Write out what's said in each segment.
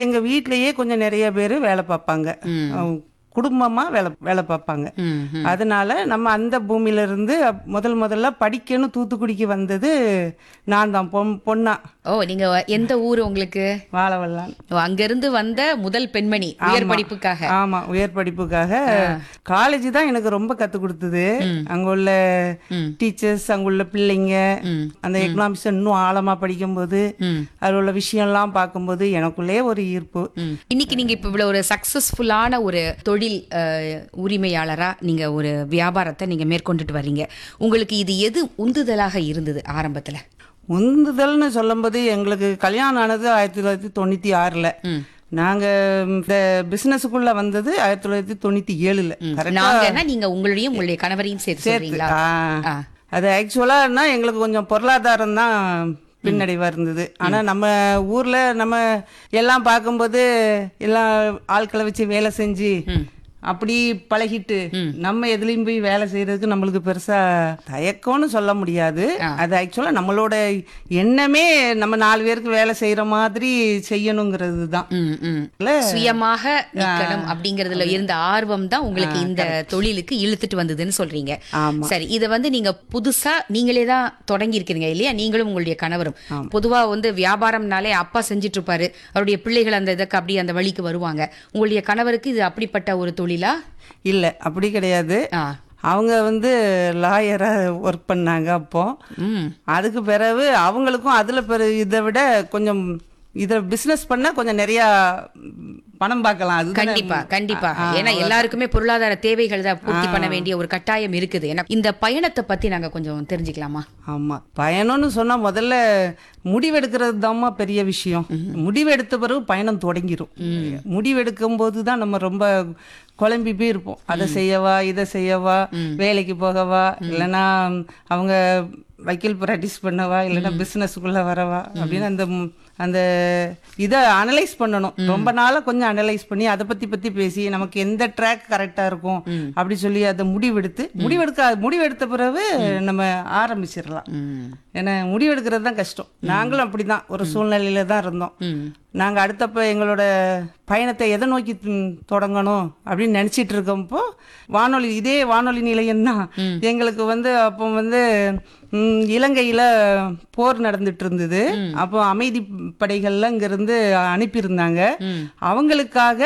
எங்க வீட்லயே கொஞ்சம் நிறைய பேர் வேலை பார்ப்பாங்க அஹ் குடும்பமா வேலை வேலை பார்ப்பாங்க ம், ம். அதனால நம்ம அந்த பூமியில இருந்து அப்- முதல் முதல்ல படிக்கணும் தூத்துக்குடிக்கு வந்தது நான் தான் பொன் பொண்ணா ஓ நீங்க எந்த ஊர் உங்களுக்கு வாழவல்லான் ஓ, அங்கிருந்து வந்த முதல் பெண்மணி உயர் படிப்புக்காக ஆமா உயர் படிப்புக்காக காலேஜ் தான் எனக்கு ரொம்ப கத்து கொடுத்தது அங்க உள்ள டீச்சர்ஸ் அங்க உள்ள பிள்ளைங்க அந்த எக்கனாமிக்ஸ் இன்னும் ஆழமா படிக்கும்போது ம். அதுல உள்ள விஷயம்லாம் பார்க்கும்போது எனக்குள்ளே ஒரு ஈர்ப்பு ம். இன்னைக்கு நீங்க இப்ப இவ்வளவு ஒரு சக்சஸ்ஃபுல்லான ஒரு தொழில் அஹ், உரிமையாளரா நீங்க ஒரு வியாபாரத்தை நீங்க மேற்கொண்டுட்டு வர்றீங்க உங்களுக்கு இது எது உந்துதலாக இருந்தது ஆரம்பத்துல உந்துதல்னு சொல்லும்போது எங்களுக்கு கல்யாணம் ஆனது ஆயிரத்தி தொள்ளாயிரத்தி தொண்ணூத்தி ஆறுல நாங்க இந்த பிசினஸுக்குள்ள வந்தது ஆயிரத்தி தொள்ளாயிரத்தி தொண்ணூத்தி ஏழுல கரெக்டா நாங்கன்னா நீங்க உங்களுடைய உங்களுடைய கணவரையும் சேர்த்து சொல்றீங்களா ஆ. அது ஆக்சுவலானா எங்களுக்கு கொஞ்சம் பொருளாதாரம் தான் பின்னடைவா இருந்தது ஆனா நம்ம ஊர்ல நம்ம எல்லாம் பார்க்கும்போது எல்லாம் ஆட்களை வச்சு வேலை செஞ்சு அப்படி பழகிட்டு நம்ம எதுலயும் போய் வேலை செய்யறதுக்கு நம்மளுக்கு பெருசா தயக்கம்னு சொல்ல முடியாது அது ஆக்சுவலா நம்மளோட எண்ணமே நம்ம நாலு பேருக்கு வேலை செய்யற மாதிரி செய்யணுங்கிறது தான் ம், ம். சுயமாக நிக்கணும் அப்படிங்கறதுல இருந்த ஆர்வம் தான் உங்களுக்கு இந்த தொழிலுக்கு இழுத்துட்டு வந்ததுன்னு சொல்றீங்க ஆமா. சரி இத வந்து நீங்க புதுசா நீங்களே தான் தொடங்கி இருக்கீங்க இல்லையா நீங்களும் உங்களுடைய கணவரும் பொதுவா வந்து வியாபாரம்னாலே அப்பா செஞ்சுட்டு இருப்பாரு அவருடைய பிள்ளைகள் அந்த இதுக்கு அப்படியே அந்த வழிக்கு வருவாங்க உங்களுடைய கணவருக்கு இது அப்படிப்பட்ட ஒரு தொழிலா இல்ல அப்படி கிடையாது ஆ அவங்க வந்து லாயரா ஒர்க் பண்ணாங்க அப்போ ம் அதுக்கு பிறகு அவங்களுக்கும் அதுல பிற இதை விட கொஞ்சம் இதை பிசினஸ் பண்ண கொஞ்சம் நிறைய ம், பணம் பார்க்கலாம் அது கண்டிப்பா கண்டிப்பா ஏன்னா எல்லாருக்குமே பொருளாதார தேவைகள் தான் பூர்த்தி பண்ண வேண்டிய ஒரு கட்டாயம் இருக்குது ஏன்னா இந்த பயணத்தை பத்தி நாங்க கொஞ்சம் தெரிஞ்சுக்கலாமா ஆமா பயணம்னு சொன்னா முதல்ல முடிவெடுக்கிறது தாம்மா பெரிய விஷயம் முடிவெடுத்த பிறகு பயணம் தொடங்கிரும் முடிவெடுக்கும் போது தான் நம்ம ரொம்ப குழம்பி போய் இருப்போம் அதை செய்யவா இதை செய்யவா வேலைக்கு போகவா இல்லைன்னா அவங்க வக்கீல் ப்ராக்டிஸ் பண்ணவா இல்லைன்னா பிஸ்னஸுக்குள்ள வரவா அப்படின்னு அந்த ம், அந்த இதை அனலைஸ் பண்ணணும் ரொம்ப நாளா கொஞ்சம் அனலைஸ் பண்ணி அதை பத்தி பத்தி பேசி நமக்கு எந்த ட்ராக் கரெக்டா இருக்கும் அப்படி சொல்லி அதை முடிவெடுத்து முடிவெடுக்க முடிவெடுத்த பிறகு நம்ம ஆரம்பிச்சிடலாம் ஏன்னா முடிவெடுக்கிறது தான் கஷ்டம் நாங்களும் அப்படிதான் ஒரு சூழ்நிலையில தான் இருந்தோம் நாங்க அடுத்தப்ப எங்களோட பயணத்தை எதை நோக்கி ம், தொடங்கணும் அப்படின்னு நினைச்சிட்டு இருக்கப்போ வானொலி இதே வானொலி நிலையம் தான் எங்களுக்கு வந்து அப்போ வந்து ம், இலங்கையில போர் நடந்துட்டு இருந்தது அப்போ அமைதி படைகள்லாம் இங்கிருந்து அனுப்பியிருந்தாங்க அவங்களுக்காக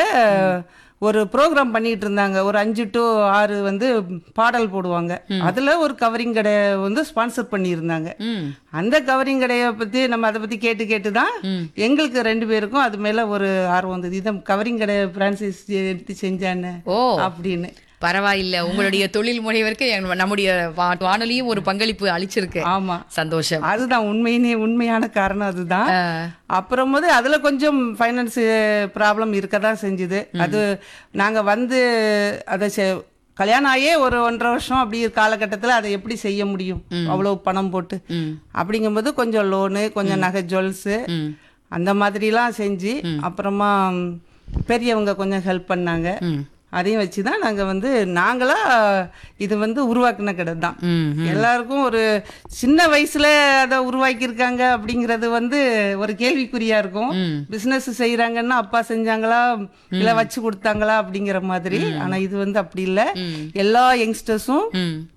ஒரு ப்ரோக்ராம் பண்ணிட்டு இருந்தாங்க ஒரு அஞ்சு டு ஆறு வந்து பாடல் போடுவாங்க அதுல ஒரு கவரிங் கடை வந்து ஸ்பான்சர் பண்ணியிருந்தாங்க ம் அந்த கவரிங் கடையை பத்தி நம்ம அதை பத்தி கேட்டு கேட்டு தான் எங்களுக்கு ரெண்டு பேருக்கும் அது மேல ஒரு ஆர்வம் வந்தது இதை கவரிங் கடை பிரான்சைஸ் எடுத்து செஞ்சானே ஓ அப்படின்னு பரவாயில்ல உங்களுடைய தொழில் முனைவருக்கு எங்க- நம்முடைய வா- வானொலியும் ஒரு பங்களிப்பு அளிச்சிருக்கு ஆமா சந்தோஷம் அதுதான் உண்மையினே உண்மையான காரணம் அதுதான் அப்புறம் போது அதுல கொஞ்சம் ஃபைனான்ஸ் ப்ராப்ளம் இருக்க தான் செஞ்சுது அது நாங்க வந்து அதை செ- கல்யாணம் ஆகியே ஒரு ஒன்றரை வருஷம் அப்படி காலகட்டத்தில் அதை எப்படி செய்ய முடியும் அவ்வளவு பணம் போட்டு அப்படிங்கும்போது கொஞ்சம் லோனு கொஞ்சம் நகை ஜுவல்ஸு அந்த மாதிரிலாம் செஞ்சு அப்புறமா பெரியவங்க கொஞ்சம் ஹெல்ப் பண்ணாங்க அதையும் வச்சு தான் நாங்கள் வந்து நாங்களா இது வந்து உருவாக்குன கடை தான் எல்லாருக்கும் ஒரு சின்ன வயசுல அதை உருவாக்கியிருக்காங்க அப்படிங்கிறது வந்து ஒரு கேள்விக்குறியா இருக்கும் பிசினஸ் செய்யறாங்கன்னா அப்பா செஞ்சாங்களா இல்ல வச்சு கொடுத்தாங்களா அப்படிங்கிற மாதிரி ஆனா இது வந்து அப்படி இல்ல எல்லா யங்ஸ்டர்ஸும்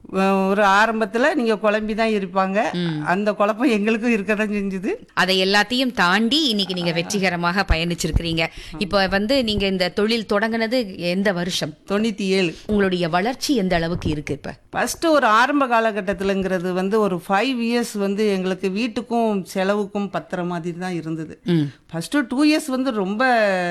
ஒரு ஆரம்பத்துல நீங்க குழம்பி தான் இருப்பாங்க அந்த குழப்பம் எங்களுக்கும் இருக்கதான் செஞ்சுது அதை எல்லாத்தையும் தாண்டி இன்னைக்கு நீங்க வெற்றிகரமாக பயணிச்சிருக்கிறீங்க இப்ப வந்து நீங்க இந்த தொழில் தொடங்குனது எந்த வருஷம் தொண்ணூத்தி ஏழு உங்களுடைய வளர்ச்சி எந்த அளவுக்கு இருக்கு இப்ப ஃபர்ஸ்ட் ஒரு ஆரம்ப காலகட்டத்திலங்கிறது வந்து ஒரு ஃபைவ் இயர்ஸ் வந்து எங்களுக்கு வீட்டுக்கும் செலவுக்கும் பத்துற மாதிரி தான் இருந்தது ஃபர்ஸ்ட் டூ இயர்ஸ் வந்து ரொம்ப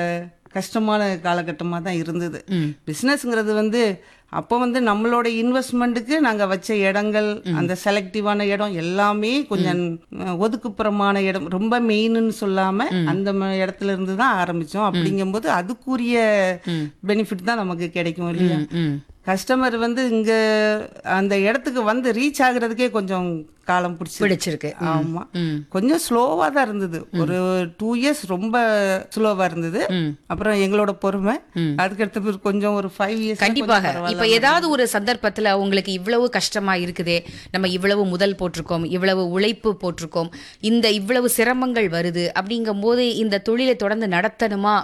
கஷ்டமான காலகட்டமாக தான் இருந்தது பிஸ்னஸ்ங்கிறது வந்து அப்போ வந்து நம்மளோட இன்வெஸ்ட்மெண்ட்டுக்கு நாங்கள் வச்ச இடங்கள் அந்த செலக்டிவான இடம் எல்லாமே கொஞ்சம் அஹ், ஒதுக்குப்புறமான இடம் ரொம்ப மெயின்னு சொல்லாம அந்த ம- இடத்துல இருந்து தான் ஆரம்பிச்சோம் அப்படிங்கும்போது அதுக்குரிய பெனிஃபிட் தான் நமக்கு கிடைக்கும் இல்லையா கஸ்டமர் வந்து இங்க அந்த இடத்துக்கு வந்து ரீச் ஆகுறதுக்கே கொஞ்சம் காலம் பிடிச்சி பிடிச்சிருக்கு ஆமா கொஞ்சம் ஸ்லோவா தான் இருந்தது ஒரு டூ இயர்ஸ் ரொம்ப ஸ்லோவா இருந்தது அப்புறம் எங்களோட பொறுமை அதுக்கடுத்த பிறகு கொஞ்சம் ஒரு ஃபைவ் இயர்ஸ் கண்டிப்பாக இப்ப ஏதாவது ஒரு சந்தர்ப்பத்துல உங்களுக்கு இவ்வளவு கஷ்டமா இருக்குதே நம்ம இவ்வளவு முதல் போட்டிருக்கோம் இவ்வளவு உழைப்பு போட்டிருக்கோம் இந்த இவ்வளவு சிரமங்கள் வருது அப்படிங்கும் போது இந்த தொழிலை தொடர்ந்து நடத்தணுமா